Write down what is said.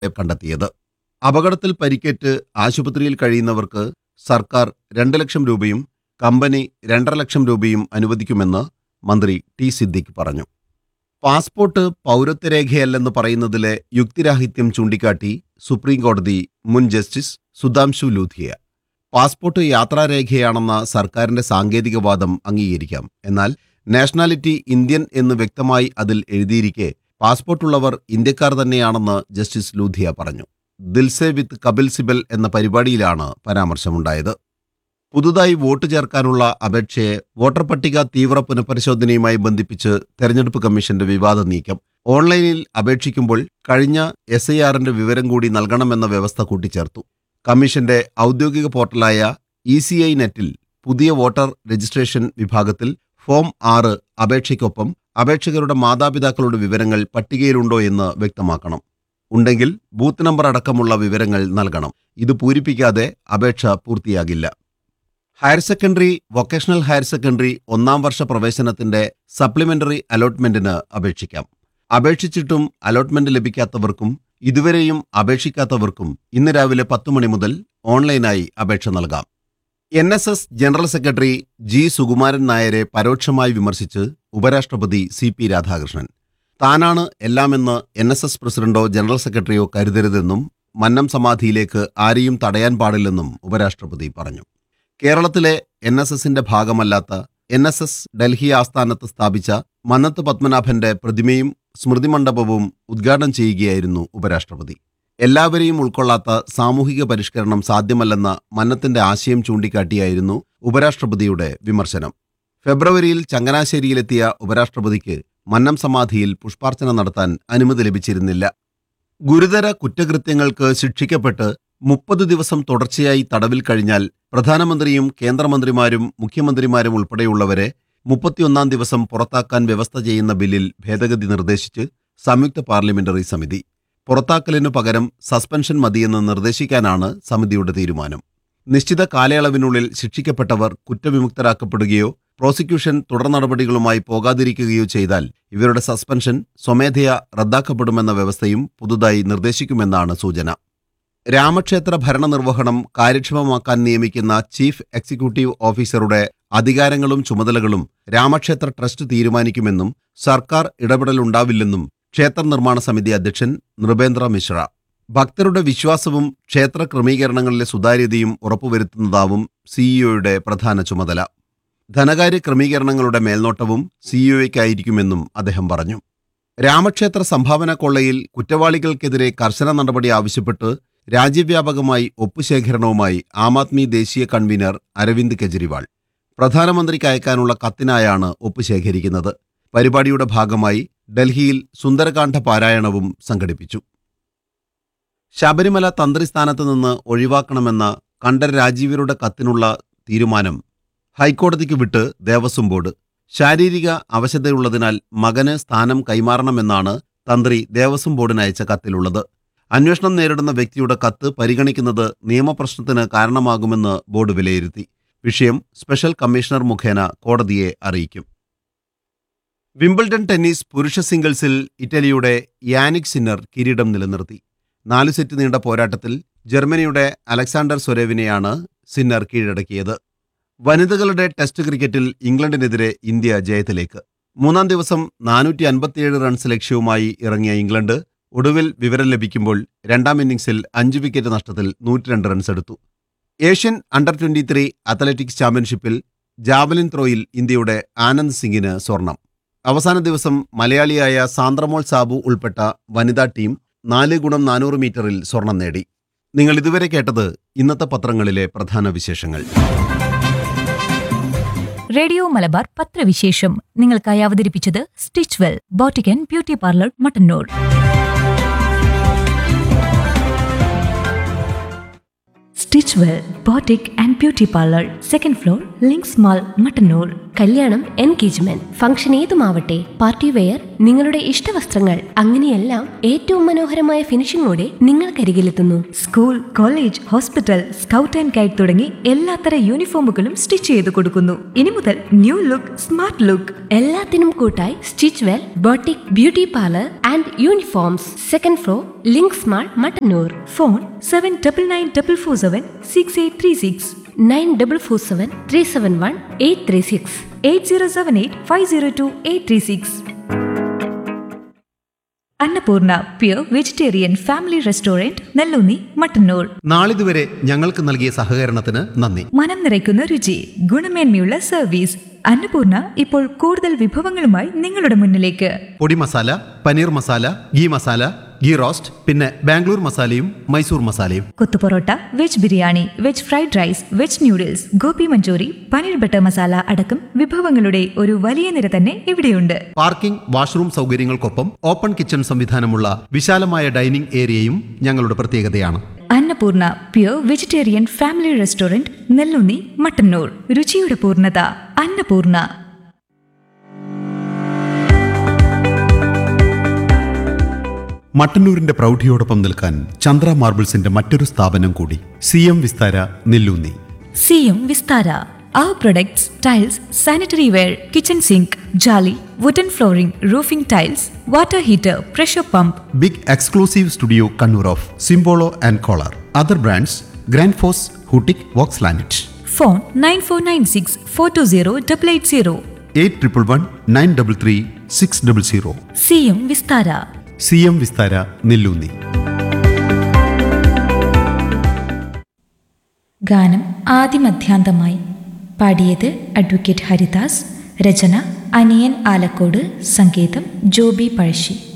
കണ്ടെത്തിയത് അപകടത്തിൽ പരിക്കേറ്റ് ആശുപത്രിയിൽ കഴിയുന്നവർക്ക് സർക്കാർ രണ്ട് ലക്ഷം രൂപയും കമ്പനി രണ്ടര ലക്ഷം രൂപയും അനുവദിക്കുമെന്ന് മന്ത്രി ടി സിദ്ദിഖ് പറഞ്ഞു പാസ്പോർട്ട് പൗരത്വരേഖയല്ലെന്ന് പറയുന്നതിലെ യുക്തിരാഹിത്യം ചൂണ്ടിക്കാട്ടി സുപ്രീംകോടതി മുൻ ജസ്റ്റിസ് സുധാംശു ലൂഥിയ പാസ്പോർട്ട് യാത്രാരേഖയാണെന്ന സർക്കാരിന്റെ സാങ്കേതികവാദം അംഗീകരിക്കാം എന്നാൽ നാഷണാലിറ്റി ഇന്ത്യൻ എന്ന് വ്യക്തമായി അതിൽ എഴുതിയിരിക്കെ പാസ്പോർട്ടുള്ളവർ ഇന്ത്യക്കാർ തന്നെയാണെന്ന് ജസ്റ്റിസ് ലൂഥിയ പറഞ്ഞു ദിൽസെ വിത്ത് കപിൽ സിബൽ എന്ന പരിപാടിയിലാണ് പരാമർശമുണ്ടായത് പുതുതായി വോട്ട് ചേർക്കാനുള്ള അപേക്ഷയെ വോട്ടർ പട്ടിക തീവ്ര പുനഃപരിശോധനയുമായി ബന്ധിപ്പിച്ച് തെരഞ്ഞെടുപ്പ് കമ്മീഷന്റെ വിവാദ നീക്കം ഓൺലൈനിൽ അപേക്ഷിക്കുമ്പോൾ കഴിഞ്ഞ എസ് ഐ ആറിന്റെ വിവരം കൂടി നൽകണമെന്ന വ്യവസ്ഥ കൂട്ടിച്ചേർത്തു കമ്മീഷന്റെ ഔദ്യോഗിക പോർട്ടലായ ഇ സി ഐ നെറ്റിൽ പുതിയ വോട്ടർ രജിസ്ട്രേഷൻ വിഭാഗത്തിൽ ഫോം ആറ് അപേക്ഷയ്ക്കൊപ്പം അപേക്ഷകരുടെ മാതാപിതാക്കളുടെ വിവരങ്ങൾ പട്ടികയിലുണ്ടോ എന്ന് വ്യക്തമാക്കണം ഉണ്ടെങ്കിൽ ബൂത്ത് നമ്പർ അടക്കമുള്ള വിവരങ്ങൾ നൽകണം ഇത് പൂരിപ്പിക്കാതെ അപേക്ഷ പൂർത്തിയാകില്ല higher secondary vocational higher secondary ഒന്നാം വർഷ പ്രവേശനത്തിന്റെ സപ്ലിമെന്ററി അലോട്ട്മെന്റിന് അപേക്ഷിക്കാം അപേക്ഷിച്ചിട്ടും അലോട്ട്മെന്റ് ലഭിക്കാത്തവർക്കും ഇതുവരെയും അപേക്ഷിക്കാത്തവർക്കും ഇന്ന് രാവിലെ പത്ത് മണി മുതൽ ഓൺലൈനായി അപേക്ഷ നൽകാം N S S general secretary G Sukumaran നായരെ പരോക്ഷമായി വിമർശിച്ച് ഉപരാഷ്ട്രപതി സി പി രാധാകൃഷ്ണൻ താനാണ് എല്ലാമെന്ന് എൻ എസ് എസ് പ്രസിഡന്റോ ജനറൽ സെക്രട്ടറിയോ കരുതരുതെന്നും മന്നം സമാധിയിലേക്ക് ആരെയും തടയാൻ പാടില്ലെന്നും ഉപരാഷ്ട്രപതി പറഞ്ഞു കേരളത്തിലെ എൻ എസ് എസിന്റെ ഭാഗമല്ലാത്ത എൻ എസ് എസ് ഡൽഹി ആസ്ഥാനത്ത് സ്ഥാപിച്ച മന്നത്ത് പത്മനാഭന്റെ പ്രതിമയും സ്മൃതിമണ്ഡപവും ഉദ്ഘാടനം ചെയ്യുകയായിരുന്നു ഉപരാഷ്ട്രപതി എല്ലാവരെയും ഉൾക്കൊള്ളാത്ത സാമൂഹിക പരിഷ്കരണം സാധ്യമല്ലെന്ന മന്നത്തിന്റെ ആശയം ചൂണ്ടിക്കാട്ടിയായിരുന്നു ഉപരാഷ്ട്രപതിയുടെ വിമർശനം ഫെബ്രുവരിയിൽ ചങ്ങനാശ്ശേരിയിലെത്തിയ ഉപരാഷ്ട്രപതിക്ക് മന്നം സമാധിയിൽ പുഷ്പാർച്ചന നടത്താൻ അനുമതി ലഭിച്ചിരുന്നില്ല ഗുരുതര കുറ്റകൃത്യങ്ങൾക്ക് ശിക്ഷിക്കപ്പെട്ട് മുപ്പത് ദിവസം തുടർച്ചയായി തടവിൽ കഴിഞ്ഞാൽ പ്രധാനമന്ത്രിയും കേന്ദ്രമന്ത്രിമാരും മുഖ്യമന്ത്രിമാരും ഉൾപ്പെടെയുള്ളവരെ മുപ്പത്തിയൊന്നാം ദിവസം പുറത്താക്കാൻ വ്യവസ്ഥ ചെയ്യുന്ന ബില്ലിൽ ഭേദഗതി നിർദ്ദേശിച്ച് സംയുക്ത പാർലമെന്ററി സമിതി പുറത്താക്കലിനു പകരം സസ്പെൻഷൻ മതിയെന്ന് നിർദ്ദേശിക്കാനാണ് സമിതിയുടെ തീരുമാനം നിശ്ചിത കാലയളവിനുള്ളിൽ ശിക്ഷിക്കപ്പെട്ടവർ കുറ്റവിമുക്തരാക്കപ്പെടുകയോ പ്രോസിക്യൂഷൻ തുടർ നടപടികളുമായി പോകാതിരിക്കുകയോ ചെയ്താൽ ഇവരുടെ സസ്പെൻഷൻ സ്വമേധയാ റദ്ദാക്കപ്പെടുമെന്ന വ്യവസ്ഥയും പുതുതായി നിർദ്ദേശിക്കുമെന്നാണ് സൂചന രാമക്ഷേത്ര ഭരണനിർവഹണം കാര്യക്ഷമമാക്കാൻ നിയമിക്കുന്ന ചീഫ് എക്സിക്യൂട്ടീവ് ഓഫീസറുടെ അധികാരങ്ങളും ചുമതലകളും രാമക്ഷേത്ര ട്രസ്റ്റ് തീരുമാനിക്കുമെന്നും സർക്കാർ ഇടപെടലുണ്ടാവില്ലെന്നും ക്ഷേത്ര നിർമ്മാണ സമിതി അധ്യക്ഷൻ നൃപേന്ദ്ര മിശ്ര ഭക്തരുടെ വിശ്വാസവും ക്ഷേത്ര ക്രമീകരണങ്ങളിലെ സുതാര്യതയും ഉറപ്പുവരുത്തുന്നതാവും സിഇഒയുടെ പ്രധാന ചുമതല ധനകാര്യ ക്രമീകരണങ്ങളുടെ മേൽനോട്ടവും സിഇഒയ്ക്കായിരിക്കുമെന്നും അദ്ദേഹം പറഞ്ഞു രാമക്ഷേത്ര സംഭാവന കൊള്ളയിൽ കുറ്റവാളികൾക്കെതിരെ കർശന നടപടി ആവശ്യപ്പെട്ട് രാജ്യവ്യാപകമായി ഒപ്പുശേഖരണവുമായി ആം ആദ്മി ദേശീയ കൺവീനർ അരവിന്ദ് കെജ്രിവാൾ പ്രധാനമന്ത്രിക്ക് അയക്കാനുള്ള കത്തിനായാണ് ഒപ്പ് ശേഖരിക്കുന്നത് പരിപാടിയുടെ ഭാഗമായി ഡൽഹിയിൽ സുന്ദരകാന്ഡ പാരായണവും സംഘടിപ്പിച്ചു ശബരിമല തന്ത്രിസ്ഥാനത്ത് നിന്ന് ഒഴിവാക്കണമെന്ന കണ്ഠർ രാജീവരുടെ കത്തിനുള്ള തീരുമാനം ഹൈക്കോടതിക്ക് വിട്ട് ദേവസ്വം ബോർഡ് ശാരീരിക അവശതയുള്ളതിനാൽ മകന് സ്ഥാനം കൈമാറണമെന്നാണ് തന്ത്രി ദേവസ്വം ബോർഡിന് അയച്ച കത്തിലുള്ളത് അന്വേഷണം നേരിടുന്ന വ്യക്തിയുടെ കത്ത് പരിഗണിക്കുന്നത് നിയമപ്രശ്നത്തിന് കാരണമാകുമെന്ന് ബോർഡ് വിലയിരുത്തി വിഷയം സ്പെഷ്യൽ കമ്മീഷണർ മുഖേന കോടതിയെ അറിയിക്കും വിംബിൾഡൺ ടെന്നീസ് പുരുഷ സിംഗിൾസിൽ ഇറ്റലിയുടെ യാനിക് സിന്നർ കിരീടം നിലനിർത്തി നാല് സെറ്റ് നീണ്ട പോരാട്ടത്തിൽ ജർമ്മനിയുടെ അലക്സാണ്ടർ സൊരേവിനെയാണ് സിന്നർ കീഴടക്കിയത് വനിതകളുടെ ടെസ്റ്റ് ക്രിക്കറ്റിൽ ഇംഗ്ലണ്ടിനെതിരെ ഇന്ത്യ ജയത്തിലേക്ക് മൂന്നാം ദിവസം നാനൂറ്റി അൻപത്തിയേഴ് റൺസ് ലക്ഷ്യവുമായി ഇറങ്ങിയ ഇംഗ്ലണ്ട് ഒടുവിൽ വിവരം ലഭിക്കുമ്പോൾ രണ്ടാം ഇന്നിംഗ്സിൽ അഞ്ച് വിക്കറ്റ് നഷ്ടത്തിൽ നൂറ്റിരണ്ട് റൺസ് എടുത്തു Asian under twenty three athletics ചാമ്പ്യൻഷിപ്പിൽ ജാവലിൻ ത്രോയിൽ ഇന്ത്യയുടെ ആനന്ദ് സിംഗിന് സ്വർണം അവസാന ദിവസം മലയാളിയായ സാന്ദ്രമോൾ സാബു ഉൾപ്പെട്ട വനിതാ ടീം നാല് ഗുണം നാനൂറ് മീറ്ററിൽ സ്വർണം നേടി നിങ്ങൾ ഇതുവരെ കേട്ടത് ഇന്നത്തെ പത്രങ്ങളിലെ പ്രധാന വിശേഷങ്ങൾ റേഡിയോ മലബാർ പത്രവിശേഷം നിങ്ങൾക്കായി അവതരിപ്പിച്ചത് stitch well boutique and beauty parlour Mattannur stitch stitch well boutique and beauty parlour second floor Links Mall Mattannur കല്യാണം എൻഗേജ്മെന്റ് ഫംഗ്ഷൻ ഏതുമാവട്ടെ പാർട്ടി വെയർ നിങ്ങളുടെ ഇഷ്ടവസ്ത്രങ്ങൾ അങ്ങനെയെല്ലാം ഏറ്റവും മനോഹരമായ ഫിനിഷിംഗോടെ നിങ്ങൾക്കരികിലെത്തുന്നു school college hospital scout and guide തുടങ്ങി എല്ലാത്തര യൂണിഫോമുകളും സ്റ്റിച്ച് ചെയ്ത് കൊടുക്കുന്നു ഇനി മുതൽ ന്യൂ ലുക്ക് സ്മാർട്ട് ലുക്ക് എല്ലാത്തിനും കൂട്ടായി stitch well boutique beauty parlour and uniforms second floor Links Mall Mattannur phone seven double nine double four seven six eight three six nine double four seven three seven one eight three six eight zero seven eight five zero two eight three six Annapurna pure vegetarian family restaurant Nelloonni Mattannur നാളിതുവരെ ഞങ്ങൾക്ക് നൽകിയ സഹകരണത്തിന് നന്ദി മനം നിറയ്ക്കുന്ന രുചി ഗുണമേന്മയുള്ള service Annapurna ഇപ്പോൾ കൂടുതൽ വിഭവങ്ങളുമായി നിങ്ങളുടെ മുന്നിലേക്ക് പൊടി masala paneer masala ghee masala ghee roast പിന്നെ ബാംഗ്ലൂർ മസാലയും മൈസൂർ മസാലയും കൊത്തുപൊറോട്ട veg biryani veg fried rice veg noodles gobi Manchurian paneer butter masala അടക്കം വിഭവങ്ങളുടെ ഒരു വലിയ നിര തന്നെ ഇവിടെയുണ്ട് പാർക്കിംഗ് വാഷ്റൂം സൗകര്യങ്ങൾക്കൊപ്പം ഓപ്പൺ കിച്ചൺ സംവിധാനമുള്ള വിശാലമായ ഡൈനിംഗ് ഏരിയയും ഞങ്ങളുടെ പ്രത്യേകതയാണ് Annapurna pure vegetarian family restaurant Nellunni Mattannur രുചിയുടെ പൂർണ്ണത അന്നപൂർണ മട്ടന്നൂരിന്റെ പ്രൗഢിയോടൊപ്പം നിൽക്കാൻ ചന്ദ്ര മാർബിൾസിന്റെ മറ്റൊരു സ്ഥാപനം കൂടി C M Vistara Nelloonni C M Vistara Our products, tiles, sanitary ware, kitchen sink, jolly, wooden flooring, roofing tiles, water heater, pressure pump, big exclusive studio Kannur of Simpolo and Kohler other brands grand ഫോസ് ഹൂട്ടിക് Vox ലാനറ്റ് phone 9496 420 880. Eight triple one nine double three six double zero C M Vistara C M Vistara Nelloonni ഗാനം ആദിമധ്യാന്തമായി പാടിയത് advocate Haridas രചന അനിയൻ ആലക്കോട് സംഗീതം ജോബി പഴശ്ശി